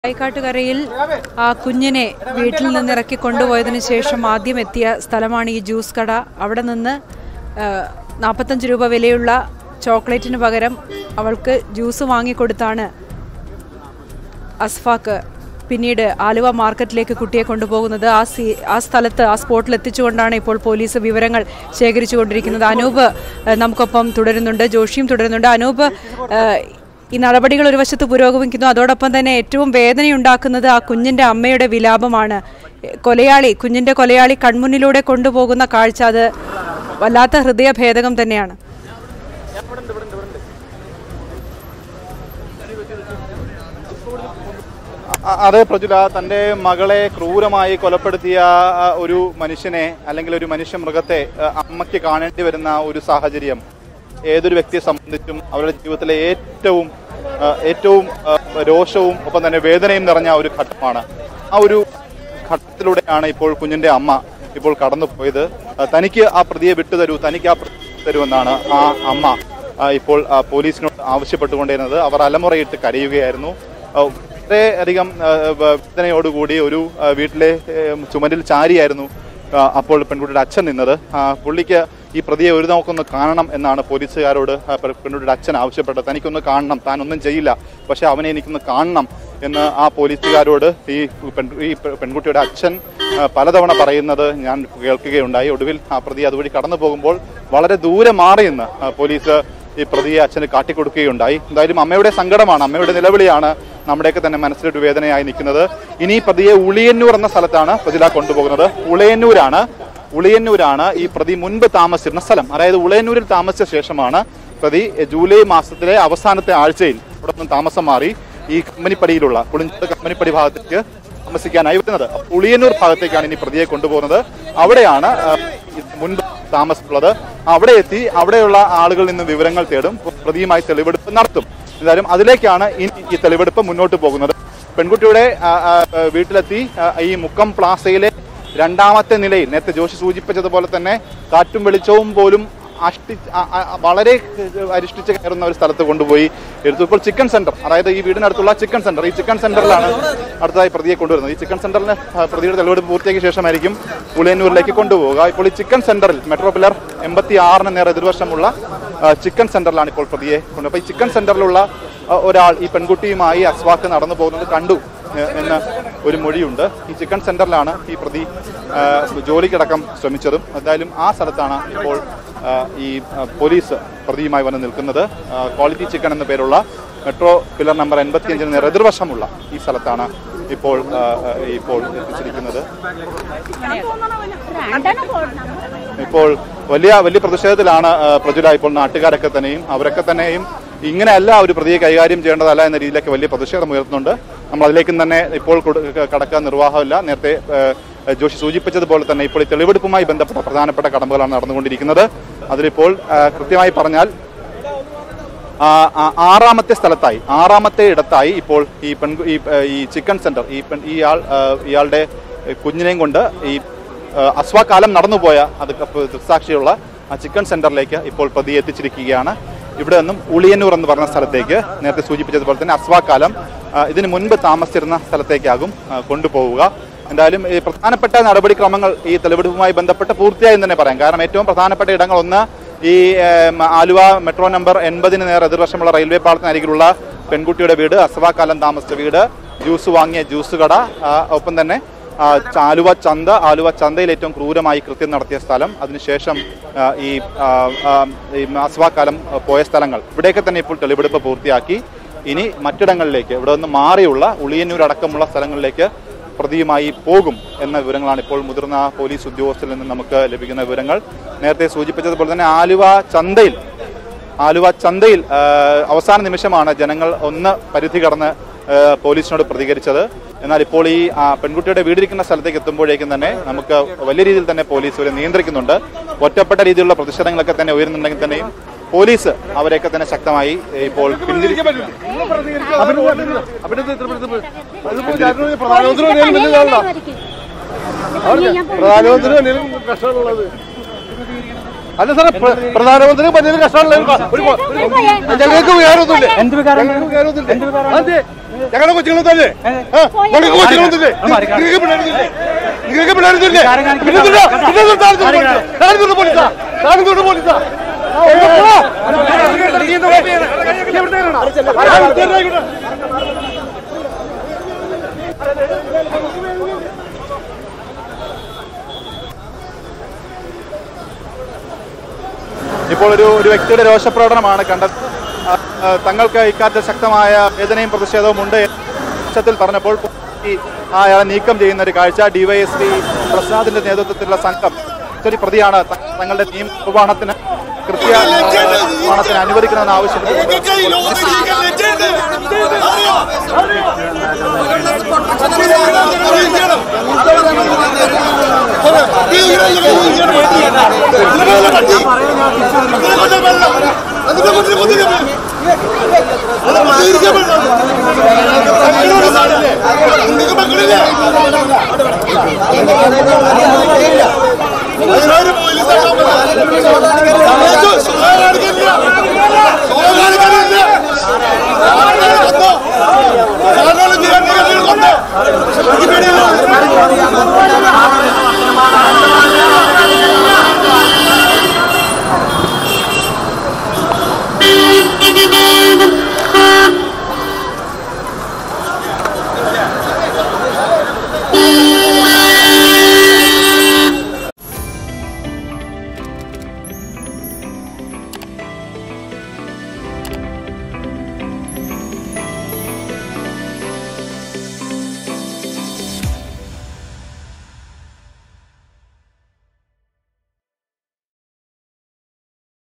പായിക്കാട്ടുകരയിൽ ആ കുഞ്ഞിനെ വീട്ടിൽ നിന്ന് ഇറക്കി കൊണ്ടുപോയതിനു ശേഷം ആദ്യം എത്തിയ സ്ഥലമാണ് ഈ ജ്യൂസ് കട അവിടെ നിന്ന് നാൽപ്പത്തഞ്ച് രൂപ വിലയുള്ള ചോക്ലേറ്റിന് പകരം അവൾക്ക് ജ്യൂസ് വാങ്ങിക്കൊടുത്താണ് അസ്ഫാക്ക് പിന്നീട് ആലുവ മാർക്കറ്റിലേക്ക് കുട്ടിയെ കൊണ്ടുപോകുന്നത് ആ സി ആ സ്ഥലത്ത് ആ സ്പോട്ടിൽ എത്തിച്ചുകൊണ്ടാണ് ഇപ്പോൾ പോലീസ് വിവരങ്ങൾ ശേഖരിച്ചുകൊണ്ടിരിക്കുന്നത് അനൂപ് ഏഹ്, നമുക്കൊപ്പം തുടരുന്നുണ്ട് ജോഷിയും തുടരുന്നുണ്ട് അനൂപ് ഏഹ്, ഈ നടപടികൾ ഒരു വശത്ത് പുരോഗമിക്കുന്നു അതോടൊപ്പം തന്നെ ഏറ്റവും വേദനയുണ്ടാക്കുന്നത് ആ കുഞ്ഞിന്റെ അമ്മയുടെ വിലാപമാണ് ഏഹ്, കൊലയാളി കുഞ്ഞിന്റെ കൊലയാളി കൺമുന്നിലൂടെ കൊണ്ടുപോകുന്ന കാഴ്ച അത് വല്ലാത്ത ഹൃദയഭേദകം തന്നെയാണ് അ- അതെ പ്രജുല തന്റെ മകളെ ക്രൂരമായി കൊലപ്പെടുത്തിയ ആ, ഒരു മനുഷ്യനെ അല്ലെങ്കിൽ ഒരു മനുഷ്യ മൃഗത്തെ ആ, അമ്മയ്ക്ക് കാണേണ്ടി വരുന്ന ഒരു സാഹചര്യം ഏതൊരു വ്യക്തിയെ സംബന്ധിച്ചും അവരുടെ ജീവിതത്തിലെ ഏറ്റവും ആ, ഏറ്റവും ആ, രോഷവും ഒപ്പം തന്നെ വേദനയും നിറഞ്ഞ ഒരു ഘട്ടമാണ് ആ ഒരു ഘട്ടത്തിലൂടെയാണ് ഇപ്പോൾ കുഞ്ഞിന്റെ അമ്മ ഇപ്പോൾ കടന്നു പോയത് ആ, തനിക്ക് ആ പ്രതിയെ വിട്ടുതരൂ തനിക്ക് ആ പ്രതി തരുമെന്നാണ് ആ അമ്മ ആ, ഇപ്പോൾ ആ, പോലീസിനോട് ആവശ്യപ്പെട്ടുകൊണ്ടിരുന്നത് അവർ അലമുറയിട്ട് കരയുകയായിരുന്നു ആ, വളരെയധികം ആ, വ- വേദനയോടുകൂടി ഒരു ആ, വീട്ടിലെ ഏ, ചുമരിൽ ചാരിയായിരുന്നു ആ, അപ്പോൾ പെൺകുട്ടിയുടെ അച്ഛൻ നിന്നത് ആ, പുള്ളിക്ക് ഈ പ്രതിയെ ഒരു നോക്കൊന്ന് കാണണം എന്നാണ് പോലീസുകാരോട് ആ, പെ- പെൺകുട്ടിയുടെ അച്ഛൻ ആവശ്യപ്പെട്ടത് തനിക്കൊന്ന് കാണണം താൻ ഒന്നും ചെയ്യില്ല പക്ഷെ അവനെ എനിക്കൊന്ന് കാണണം എന്ന് ആ പോലീസുകാരോട് ഈ പെൺ ഈ പെ- പെൺകുട്ടിയുടെ അച്ഛൻ ആ, പലതവണ പറയുന്നത് ഞാൻ കേൾക്കുകയുണ്ടായി ഒടുവിൽ ആ പ്രതി അതുവഴി കടന്നു പോകുമ്പോൾ വളരെ ദൂരെ മാറി നിന്ന് ആ, പോലീസ് ഈ പ്രതിയെ അച്ഛന് കാട്ടിക്കൊടുക്കുകയുണ്ടായി എന്തായാലും അമ്മയുടെ സങ്കടമാണ് അമ്മയുടെ നിലവിളിയാണ് നമ്മുടെയൊക്കെ തന്നെ മനസ്സിലൊരു വേദനയായി നിൽക്കുന്നത് ഇനി ഈ പ്രതിയെ ഉളിയന്നൂർ എന്ന സ്ഥലത്താണ് പ്രതില കൊണ്ടുപോകുന്നത് ഉളയന്നൂരാണ് ഉളിയന്നൂരാണ് ഈ പ്രതി മുൻപ് താമസിച്ചിരുന്ന സ്ഥലം അതായത് ഉളയന്നൂരിൽ താമസിച്ച ശേഷമാണ് പ്രതി ജൂലൈ മാസത്തിലെ അവസാനത്തെ ആഴ്ചയിൽ ഇവിടെ നിന്ന് താമസം മാറി ഈ കമ്പനിപ്പടിയിലുള്ള കുളിഞ്ചത് കമ്പനിപ്പടി ഭാഗത്തേക്ക് താമസിക്കാനായി വരുന്നത് അപ്പോൾ ഉളിയന്നൂർ ഭാഗത്തേക്കാണ് ഇനി പ്രതിയെ കൊണ്ടുപോകുന്നത് അവിടെയാണ് ആ, ഇത് മുൻപ് താമസിച്ചുള്ളത് അവിടെ എത്തി അവിടെയുള്ള ആളുകളിൽ നിന്ന് വിവരങ്ങൾ തേടും പ്രതിയുമായി തെളിവെടുപ്പ് നടത്തും എന്തായാലും അതിലേക്കാണ് ഇനി ഈ തെളിവെടുപ്പ് മുന്നോട്ട് പോകുന്നത് പെൺകുട്ടിയുടെ ആ, ആ, ആ, വീട്ടിലെത്തി ആ, ഈ മുക്കം പ്ലാസയിലെ രണ്ടാമത്തെ നിലയിൽ നേരത്തെ ജോഷി സൂചിപ്പിച്ചതുപോലെ തന്നെ കാറ്റും വെളിച്ചവും പോലും അഷ്ടി ആ, ആ, വളരെ അരിഷ്ടിച്ച് കയറുന്ന ഒരു സ്ഥലത്ത് കൊണ്ടുപോയി എടുത്തു ഇപ്പോൾ ചിക്കൻ സെന്റർ അതായത് ഈ വീടിനടുത്തുള്ള ചിക്കൻ സെന്റർ ഈ ചിക്കൻ സെന്ററിലാണ് അടുത്തതായി പ്രതിയെ കൊണ്ടുവരുന്നത് ഈ ചിക്കൻ സെന്ററിന് ആ, പ്രതിയുടെ തെളിവെടുപ്പ് പൂർത്തിയാക്കിയ ശേഷമായിരിക്കും പുളിയന്നൂരിലേക്ക് കൊണ്ടുപോവുക ഇപ്പോൾ ഈ ചിക്കൻ സെന്ററിൽ മെട്രോ പില്ലർ എൺപത്തി ആറിന് നേരെ എതിർവശമുള്ള ആ, ചിക്കൻ സെന്ററിലാണ് ഇപ്പോൾ പ്രതിയെ കൊണ്ട് അപ്പോൾ ഈ ചിക്കൻ സെന്ററിലുള്ള ആ, ഒരാൾ ഈ പെൺകുട്ടിയുമായി അസ്വാക്ക് നടന്നു പോകുന്നത് കണ്ടു ഏ, എന്ന് ഒരു മൊഴിയുണ്ട് ഈ ചിക്കൻ സെന്ററിലാണ് ഈ പ്രതി ആ, ജോലിക്കടക്കം ശ്രമിച്ചതും എന്തായാലും ആ സ്ഥലത്താണ് ഇപ്പോൾ ആ, ഈ ആ, പോലീസ് പ്രതിയുമായി വന്ന് നിൽക്കുന്നത് ആ, ക്വാളിറ്റി ചിക്കൻ എന്ന പേരുള്ള മെട്രോ പില്ലർ നമ്പർ എൺപത്തിയഞ്ചിന് നേരെ എതിർവശമുള്ള ഈ സ്ഥലത്താണ് ഇപ്പോൾ ആ, ആ, ഇപ്പോൾ എത്തിച്ചിരിക്കുന്നത് ഇപ്പോൾ വലിയ വലിയ പ്രതിഷേധത്തിലാണ് ആ, പ്രജുല ഇപ്പോൾ നാട്ടുകാരൊക്കെ തന്നെയും അവരൊക്കെ തന്നെയും ഇങ്ങനെയല്ല ഒരു പ്രതിയെ കൈകാര്യം ചെയ്യേണ്ടതല്ല എന്ന രീതിയിലൊക്കെ വലിയ പ്രതിഷേധം ഉയർത്തുന്നുണ്ട് നമ്മൾ അതിലേക്കും തന്നെ ഇപ്പോൾ കൊടു- കടക്കാൻ നിർവാഹമില്ല നേരത്തെ ആ, ജോഷി സൂചിപ്പിച്ചതുപോലെ തന്നെ ഇപ്പോൾ ഈ തെളിവെടുപ്പുമായി ബന്ധപ്പെട്ട പ്രധാനപ്പെട്ട കടമ്പകളാണ് നടന്നുകൊണ്ടിരിക്കുന്നത് അതിലിപ്പോൾ ആ, കൃത്യമായി പറഞ്ഞാൽ ആ, ആ, ആറാമത്തെ സ്ഥലത്തായി ആറാമത്തെ ഇടത്തായി ഇപ്പോൾ ഈ പെൺ ഈ ആ, ഈ ചിക്കൻ സെന്റർ ഈ പെൺ ഇയാൾ ആ, ഇയാളുടെ കുഞ്ഞിനെയും കൊണ്ട് ഈ ആ, അസ്വാകാലം നടന്നുപോയ അത് കപ്പ് ദൃക്സാക്ഷിയുള്ള ആ ചിക്കൻ സെന്ററിലേക്ക് ഇപ്പോൾ പ്രതി എത്തിച്ചിരിക്കുകയാണ് ഇവിടെ നിന്നും ഉളിയന്നൂർ എന്ന് പറഞ്ഞ സ്ഥലത്തേക്ക് നേരത്തെ സൂചിപ്പിച്ചതുപോലെ തന്നെ അസ്വാകാലം ആ, ഇതിന് മുൻപ് താമസിച്ചിരുന്ന സ്ഥലത്തേക്കാകും ആ, കൊണ്ടുപോവുക എന്തായാലും ഈ പ്രധാനപ്പെട്ട നടപടിക്രമങ്ങൾ ഈ തെളിവെടുപ്പുമായി ബന്ധപ്പെട്ട് പൂർത്തിയായി എന്ന് തന്നെ പറയാം കാരണം ഏറ്റവും പ്രധാനപ്പെട്ട ഇടങ്ങൾ ഒന്ന് ഈ ഏം, ആലുവ മെട്രോ നമ്പർ എൺപതിന് നേരെ എതിർവശമുള്ള റെയിൽവേ പാളത്തിനരികിലുള്ള പെൺകുട്ടിയുടെ വീട് അസ്വാകാലം താമസിച്ച വീട് ജ്യൂസ് വാങ്ങിയ ജ്യൂസ് കട ആ, ഒപ്പം തന്നെ ആ, ച- ആലുവ ചന്ത ആലുവ ചന്തയിൽ ഏറ്റവും ക്രൂരമായി കൃത്യം നടത്തിയ സ്ഥലം അതിനുശേഷം ആ, ഈ ആ, ആ, ഈ അസ്വാകാലം ആ, പോയ സ്ഥലങ്ങൾ ഇവിടെയൊക്കെ തന്നെ ഇപ്പോൾ തെളിവെടുപ്പ് പൂർത്തിയാക്കി ഇനി മറ്റിടങ്ങളിലേക്ക് ഇവിടെ നിന്ന് മാറിയുള്ള ഉളിയന്നൂർ അടക്കമുള്ള സ്ഥലങ്ങളിലേക്ക് പ്രതിയുമായി പോകും എന്ന വിവരങ്ങളാണ് ഇപ്പോൾ മുതിർന്ന പോലീസ് ഉദ്യോഗസ്ഥരിൽ നിന്ന് നമുക്ക് ലഭിക്കുന്ന വിവരങ്ങൾ നേരത്തെ സൂചിപ്പിച്ചതുപോലെ തന്നെ ആലുവ ചന്തയിൽ ആലുവ ചന്തയിൽ ആ, അവസാന നിമിഷമാണ് ജനങ്ങൾ ഒന്ന് പരിധി കടന്ന് ആ, പോലീസിനോട് പ്രതികരിച്ചത് എന്നാൽ ഇപ്പോൾ ഈ ആ, പെൺകുട്ടിയുടെ വീടിരിക്കുന്ന സ്ഥലത്തേക്ക് എത്തുമ്പോഴേക്കും തന്നെ നമുക്ക് വലിയ രീതിയിൽ തന്നെ പോലീസ് ഇവരെ നിയന്ത്രിക്കുന്നുണ്ട് ഒറ്റപ്പെട്ട രീതിയിലുള്ള പ്രതിഷേധങ്ങളൊക്കെ തന്നെ ഉയരുന്നുണ്ടെങ്കിൽ തന്നെയും പോലീസ് അവരെയൊക്കെ തന്നെ ശക്തമായി ഇപ്പോൾ പിന്തിരിക്കും പ്രധാനമന്ത്രി പ്രധാനമന്ത്രി എന്തെങ്കിലും കഷ്ടമുള്ളത് അല്ല സാറേ പ്ര- പ്രധാനമന്ത്രി എന്തെങ്കിലും കഷ്ടമുള്ള ഒരു ഞങ്ങൾക്ക് വികാരമൊന്നുമില്ല എന്ത് വികാരം ഞങ്ങൾക്ക് വികാരമൊന്നുമില്ല അതെ ഞങ്ങളുടെ കൊച്ചുങ്ങളും തന്നെ നിങ്ങൾക്ക് കൊച്ചുങ്ങളും തന്നെ നിങ്ങൾക്ക് പിള്ളേരുന്നില്ലേ നിങ്ങൾക്ക് പിള്ളേരുന്നില്ലേ പിന്നെന്തുണ്ടാ? പിന്നെന്തുണ്ടാ? താനെന്തുകൊണ്ട് പോലീസാ താനെന്തുകൊണ്ട് പോലീസാ ഇപ്പോൾ ഒരു ഒരു വ്യക്തിയുടെ രോഷപ്രകടനമാണ് കണ്ടത് ആ, ആ, തങ്ങൾക്ക് ഇക്കാര്യത്തിൽ ശക്തമായ വേദനയും പ്രതിഷേധവും ഉണ്ട് ത്തിൽ പറഞ്ഞപ്പോൾ ഈ അയാളെ നീക്കം ചെയ്യുന്ന ഒരു കാഴ്ച ഡിവൈഎസ്പി പ്രസാദിന്റെ നേതൃത്വത്തിലുള്ള സംഘം ഒരു പ്രതിയാണ് ത- തങ്ങളുടെ നിയമ നിർവ്വഹണത്തിന് കൃത്യ നിർവ്വഹണത്തിന് അനുവദിക്കണമെന്ന് ആവശ്യപ്പെട്ടു അതിന്റെ